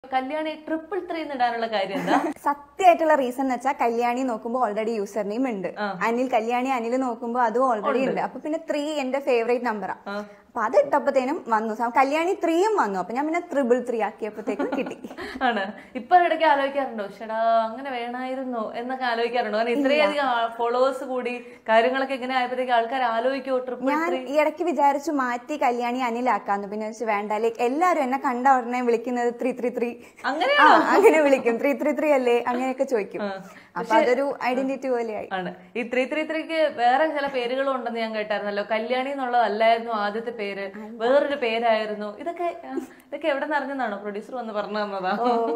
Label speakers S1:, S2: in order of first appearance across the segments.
S1: Kalyani triple three ഇടാനുള്ള കാര്യം എന്താ
S2: സത്യമായിട്ടുള്ള റീസൺ എന്ന് വെച്ചാൽ കല്യാണി നോക്കുമ്പോൾ ഓൾറെഡി യൂസർ നെയിം ഉണ്ട് അനിൽ കല്യാണി അനിൽ നോക്കുമ്പോൾ അതും ഓൾറെഡി ഉണ്ട് അപ്പൊ പിന്നെ ത്രീ എന്റെ ഫേവറേറ്റ് നമ്പറാ അപ്പൊ അത് ഇട്ടപ്പോഴത്തേനും വന്നു സ- കല്യാണി ത്രീയും വന്നു അപ്പൊ ഞാൻ പിന്നെ ത്രിബിൾ ത്രീ ആക്കിയപ്പോഴത്തേക്കും കിട്ടി
S1: ആണ് ഇപ്പൊ ഇടയ്ക്ക് ആലോചിക്കാറുണ്ടോ ചേടാ അങ്ങനെ വേണമായിരുന്നോ എന്നൊക്കെ ആലോചിക്കാറുണ്ടോ കാരണം ഇത്രയധികം ഫോളോവേഴ്സ് കൂടി കാര്യങ്ങളൊക്കെ ഇങ്ങനെ ആയപ്പോഴത്തേക്ക് ആൾക്കാർ ആലോചിക്കോ ട്രിപ്പിൾ
S2: ഞാൻ ഈ ഇടയ്ക്ക് വിചാരിച്ചു മാറ്റി കല്യാണി അനിലാക്കാന്ന് പിന്നെ വെച്ച് വേണ്ട ലൈക്ക് എല്ലാരും എന്നെ കണ്ട ഉടനെ വിളിക്കുന്നത് ത്രീ ത്രീ ത്രീ
S1: അങ്ങനെ
S2: ആ അങ്ങനെ വിളിക്കും ത്രീ ത്രീ ത്രീ അല്ലേ അങ്ങനെയൊക്കെ ചോദിക്കും അപ്പൊ അതൊരു ഐഡന്റിറ്റി പോലെയായി
S1: ആണ് ഈ ത്രീ ത്രീ ത്രീക്ക് വേറെ ചില പേരുകളും ഉണ്ടെന്ന് ഞാൻ കേട്ടായിരുന്നല്ലോ കല്യാണി എന്നുള്ളതല്ലായിരുന്നു ആദ്യത്തെ പേര് വേറൊരു പേരായിരുന്നു ഇതൊക്കെ ആ, ഇതൊക്കെ എവിടെ നിറഞ്ഞതാണോ പ്രൊഡ്യൂസർ വന്ന് പറഞ്ഞു തന്നതാ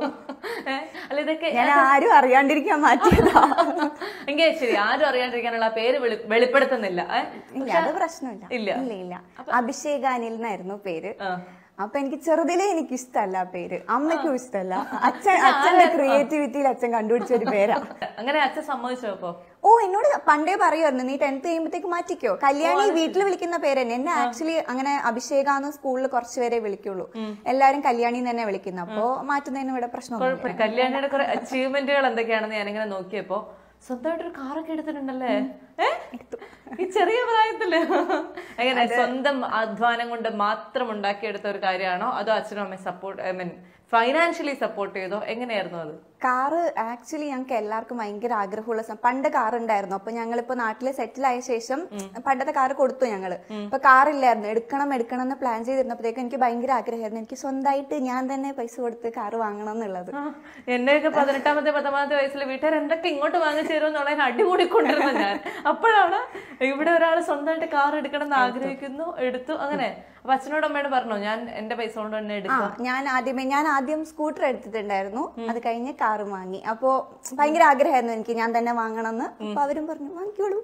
S1: ഏ? അല്ല ഇതൊക്കെ
S2: ഞാൻ ആരും അറിയാണ്ടിരിക്കാൻ മാറ്റിയതാ
S1: എങ്കിൽ ശരി ആരും അറിയാണ്ടിരിക്കാനുള്ള ആ പേര് വെളി- വെളിപ്പെടുത്തുന്നില്ല ഏ?
S2: ഇല്ല അത് പ്രശ്നമില്ല
S1: ഇല്ല.
S2: ഇല്ല ഇല്ല അഭിഷേക് അനിൽ എന്നായിരുന്നു പേര്
S1: ആ.
S2: അപ്പൊ എനിക്ക് ചെറുതിലേ എനിക്ക് ഇഷ്ടമല്ല ആ പേര് അമ്മയ്ക്കും ഇഷ്ടമല്ല അച്ഛൻ അച്ഛന്റെ ക്രിയേറ്റിവിറ്റിയിൽ അച്ഛൻ കണ്ടുപിടിച്ച ഒരു പേരാ
S1: അങ്ങനെ അച്ഛൻ സമ്മതിച്ചോ അപ്പൊ
S2: ഓ എന്നോട് പണ്ടേ പറയുമായിരുന്നു നീ ടെൻത്ത് കഴിയുമ്പോഴത്തേക്ക് മാറ്റിക്കോ കല്യാണി വീട്ടിൽ വിളിക്കുന്ന പേര് തന്നെ എന്നെ ആക്ച്വലി അങ്ങനെ അഭിഷേകാന്ന് സ്കൂളിൽ കുറച്ച് പേരെ വിളിക്കുള്ളൂ എല്ലാരും കല്യാണി തന്നെ വിളിക്കുന്നു അപ്പോ മാറ്റുന്നതിന് ഇവിടെ പ്രശ്നമൊന്നുമില്ല
S1: കുഴപ്പമില്ല കല്യാണിയുടെ കുറെ അച്ചീവ്മെന്റുകൾ എന്തൊക്കെയാണെന്ന് ഞാനിങ്ങനെ നോക്കിയപ്പോ സ്വന്തമായിട്ടൊരു കാറൊക്കെ എടുത്തിട്ടുണ്ടല്ലേ ഏ? ഈ ചെറിയ പ്രായത്തില് എങ്ങനെ സ്വന്തം അധ്വാനം കൊണ്ട് മാത്രം ഉണ്ടാക്കിയെടുത്ത ഒരു കാര്യമാണോ അതോ അച്ഛനും അമ്മയും support I mean financially support ചെയ്തോ എങ്ങനെയായിരുന്നു അത്
S2: കാറ് ആക്ച്വലി ഞങ്ങൾക്ക് എല്ലാവർക്കും ഭയങ്കര ആഗ്രഹമുള്ള സം- പണ്ട് കാർ ഉണ്ടായിരുന്നു അപ്പൊ ഞങ്ങളിപ്പോ നാട്ടില് സെറ്റിൽ ആയ ശേഷം പണ്ടത്തെ കാറ് കൊടുത്തു ഞങ്ങള് അപ്പൊ കാറില്ലായിരുന്നു എടുക്കണം എടുക്കണം എന്ന് പ്ലാൻ ചെയ്തിരുന്നപ്പോഴത്തേക്കും എനിക്ക് ഭയങ്കര ആഗ്രഹമായിരുന്നു എനിക്ക് സ്വന്തമായിട്ട് ഞാൻ തന്നെ പൈസ കൊടുത്ത് കാറ് വാങ്ങണം എന്നുള്ളത്
S1: ആ, എന്നെയൊക്കെ പതിനെട്ടാമത്തെ പത്തൊമ്പതാമത്തെ വയസ്സിൽ വീട്ടുകാർ എന്തൊക്കെ ഇങ്ങോട്ട് വാങ്ങിച്ചു തരുമെന്നുള്ളതിന് അടികൂടിക്കൊണ്ടിരുന്നു ഞാൻ അപ്പോഴാണ് ഇവിടെ ഒരാൾ സ്വന്തമായിട്ട് കാർ എടുക്കണം എന്ന് ആഗ്രഹിക്കുന്നു എടുത്തു അങ്ങനെ അപ്പൊ അച്ഛനോട് അമ്മയോട് പറഞ്ഞോ ഞാൻ എന്റെ പൈസ കൊണ്ട് തന്നെ
S2: ആ
S1: എടുക്കാം
S2: ഞാൻ ആദ്യമേ ഞാൻ ആദ്യം സ്കൂട്ടർ എടുത്തിട്ടുണ്ടായിരുന്നു അത് കഴിഞ്ഞ് കാറ് വാങ്ങി അപ്പോ ഭയങ്കര ആഗ്രഹമായിരുന്നു എനിക്ക് ഞാൻ തന്നെ വാങ്ങണം എന്ന് അപ്പൊ അവരും പറഞ്ഞു വാങ്ങിക്കോളൂ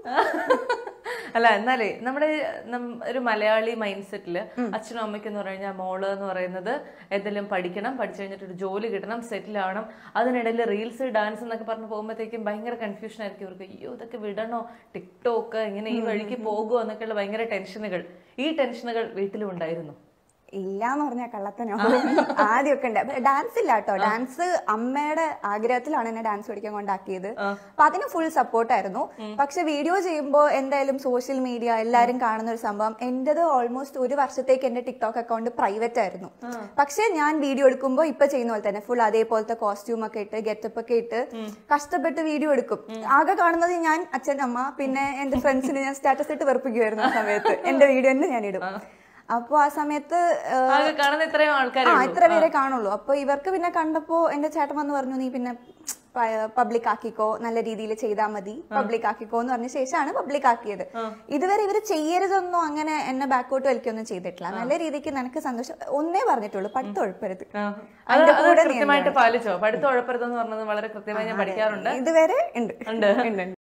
S1: അല്ല എന്നാലേ നമ്മുടെ നം- ഒരു മലയാളി മൈൻഡ് സെറ്റില് അച്ഛനും അമ്മയ്ക്കും എന്ന് പറഞ്ഞാൽ മോള് എന്ന് പറയുന്നത് എന്തെങ്കിലും പഠിക്കണം പഠിച്ചു കഴിഞ്ഞിട്ട് ഒരു ജോലി കിട്ടണം സെറ്റിൽ ആവണം അതിനിടയിൽ റീൽസ് ഡാൻസ് എന്നൊക്കെ പറഞ്ഞു പോകുമ്പോഴത്തേക്കും ഭയങ്കര കൺഫ്യൂഷൻ ആയിരിക്കും ഇവർക്ക് അയ്യോ ഇതൊക്കെ വിടണോ ടിക്ടോക്ക് ഇങ്ങനെ ഈ വഴിക്ക് പോകുമോ എന്നൊക്കെയുള്ള ഭയങ്കര ടെൻഷനുകൾ ഈ ടെൻഷനുകൾ വീട്ടിലും ഉണ്ടായിരുന്നു
S2: ഇല്ല എന്ന് പറഞ്ഞാൽ കള്ളത്തനോ ആദ്യമൊക്കെ ഉണ്ട് ഡാൻസ് ഇല്ല കേട്ടോ ഡാൻസ് അമ്മയുടെ ആഗ്രഹത്തിലാണ് എന്നെ ഡാൻസ് പഠിക്കാൻ കൊണ്ടാക്കിയത് അപ്പൊ അതിന് ഫുൾ സപ്പോർട്ടായിരുന്നു പക്ഷെ വീഡിയോ ചെയ്യുമ്പോൾ എന്തായാലും സോഷ്യൽ മീഡിയ എല്ലാരും കാണുന്ന ഒരു സംഭവം എന്റേത് ഓൾമോസ്റ്റ് ഒരു വർഷത്തേക്ക് എന്റെ ടിക്ടോക്ക് അക്കൗണ്ട് പ്രൈവറ്റ് ആയിരുന്നു പക്ഷെ ഞാൻ വീഡിയോ എടുക്കുമ്പോൾ ഇപ്പൊ ചെയ്യുന്ന പോലെ തന്നെ ഫുൾ അതേപോലത്തെ കോസ്റ്റ്യൂം ഒക്കെ ഇട്ട് ഗെറ്റപ്പ് ഒക്കെ ഇട്ട് കഷ്ടപ്പെട്ട് വീഡിയോ എടുക്കും ആകെ കാണുന്നത് ഞാൻ അച്ഛൻ അമ്മ പിന്നെ എന്റെ ഫ്രണ്ട്സിന് ഞാൻ സ്റ്റാറ്റസ് ഇട്ട് വെറുപ്പിക്കുമായിരുന്നു ആ സമയത്ത് എന്റെ വീഡിയോ തന്നെ ഞാൻ ഇടും അപ്പൊ ആ സമയത്ത് ഏഹ്,
S1: ആകെ കാണുന്ന ഇത്രയും ആൾക്കാർ
S2: ആ ഇത്ര പേരെ കാണുള്ളൂ അപ്പൊ ഇവർക്ക് പിന്നെ കണ്ടപ്പോ എന്റെ ചേട്ടൻ വന്ന് പറഞ്ഞു നീ പിന്നെ പബ്ലിക് ആക്കിക്കോ നല്ല രീതിയിൽ ചെയ്താൽ മതി പബ്ലിക് ആക്കിക്കോ എന്ന് പറഞ്ഞ ശേഷമാണ് പബ്ലിക് ആക്കിയത് ഇതുവരെ ഇവര് ചെയ്യരുതെന്നോ അങ്ങനെ എന്നെ ബാക്കോട്ട് വലിക്കൊന്നും ചെയ്തിട്ടില്ല നല്ല രീതിക്ക് നിനക്ക് സന്തോഷം ഒന്നേ പറഞ്ഞിട്ടുള്ളൂ പഠിത്തം ഉഴപ്പരുത്
S1: അത്
S2: അതിന്റെ
S1: അത്
S2: കൂടെ നീ
S1: കൃത്യമായിട്ട് പാലിച്ചോ പഠിത്തം ഉഴപ്പരുതെന്ന് പറഞ്ഞത് വളരെ കൃത്യമായി ഞാൻ പഠിക്കാറുണ്ട്
S2: ഇതുവരെ ഉണ്ട്
S1: ഉണ്ട്
S2: ഉണ്ട്